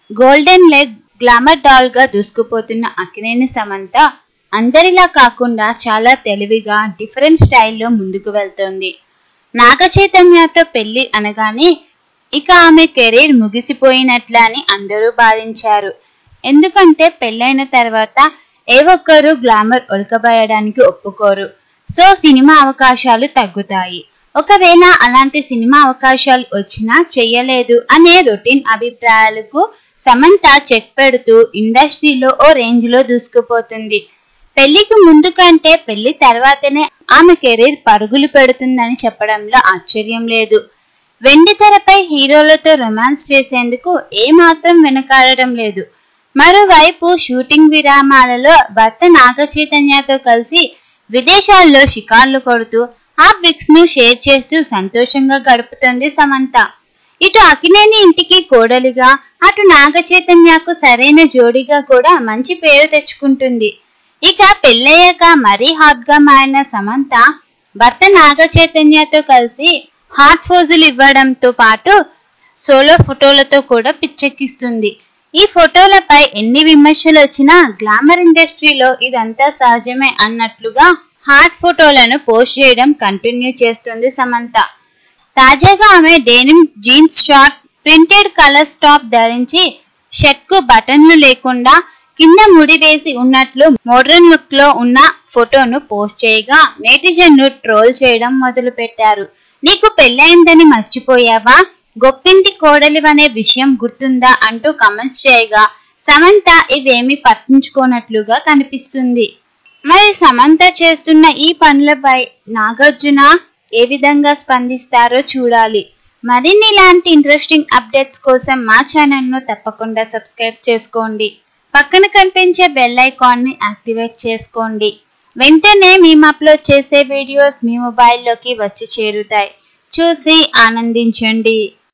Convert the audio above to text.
golden leg glamour doll గా దూసుకుపోతున్న అక్కినేని సమంత అందరిలా కాకుండా చాలా తెలివిగా డిఫరెంట్ స్టైల్లో ముందుకు వెళ్తోంది నాగ చైతన్యతో పెళ్లి అనగానే ఇక ఆమె కెరీర్ ముగిసిపోయినట్లా అని అందరూ భావించారు ఎందుకంటే పెళ్ళైన తర్వాత ఏ ఒక్కరూ గ్లామర్ ఒలకబోయడానికి ఒప్పుకోరు సో సినిమా అవకాశాలు తగ్గుతాయి ఒకవేళ అలాంటి సినిమా అవకాశాలు వచ్చినా చెయ్యలేదు అనే రొటీన్ అభిప్రాయాలకు సమంత చెక్ పెడుతూ ఇండస్ట్రీలో ఓ రేంజ్ లో దూసుకుపోతుంది పెళ్లికి ముందు కంటే పెళ్లి తర్వాతనే ఆమె కెరీర్ పరుగులు పెడుతుందని చెప్పడంలో ఆశ్చర్యం లేదు వెండి తెరపై హీరోలతో రొమాన్స్ చేసేందుకు ఏమాత్రం వెనకాడడం లేదు మరోవైపు షూటింగ్ విరామాలలో భర్త నాగ చైతన్యతో కలిసి విదేశాల్లో షికార్లు కొడుతూ ఆ పిక్స్ ను షేర్ చేస్తూ సంతోషంగా గడుపుతోంది సమంత ఇటు అకినేని ఇంటికి కోడలిగా అటు నాగ చైతన్యకు సరైన జోడిగా కూడా మంచి పేరు తెచ్చుకుంటుంది ఇక పెళ్ళయ్యాక మరీ హాట్ గా మారిన సమంత భర్త నాగ చైతన్యతో కలిసి హాట్ ఫోజులు ఇవ్వడంతో పాటు సోలో ఫోటోలతో కూడా పిచ్చెక్కిస్తుంది ఈ ఫోటోలపై ఎన్ని విమర్శలు వచ్చినా గ్లామర్ ఇండస్ట్రీలో ఇదంతా సహజమే అన్నట్లుగా హాట్ ఫోటోలను పోస్ట్ చేయడం కంటిన్యూ చేస్తుంది సమంత తాజాగా ఆమె denim jeans short printed colour top ధరించి షర్ట్ కు బటన్లు లేకుండా కింద ముడి వేసి ఉన్నట్లు మోడర్న్ లుక్ లో ఉన్న ఫోటోను పోస్ట్ చేయగా నెటిజన్లు ట్రోల్ చేయడం మొదలు పెట్టారు నీకు పెళ్ళైందని మర్చిపోయావా గొప్పింటి కోడలివనే విషయం గుర్తుందా అంటూ కమెంట్స్ చేయగా సమంత ఇవేమి పట్టించుకోనట్లుగా కనిపిస్తుంది మరి సమంత చేస్తున్న ఈ పనులపై నాగార్జున ఏ విధంగా స్పందిస్తారో చూడాలి మరిన్ని ఇలాంటి ఇంట్రెస్టింగ్ అప్డేట్స్ కోసం మా ఛానల్ను తప్పకుండా సబ్స్క్రైబ్ చేసుకోండి పక్కన కనిపించే బెల్ ఐకాన్ని యాక్టివేట్ చేసుకోండి వెంటనే మేము అప్లోడ్ చేసే వీడియోస్ మీ మొబైల్లోకి వచ్చి చేరుతాయి చూసి ఆనందించండి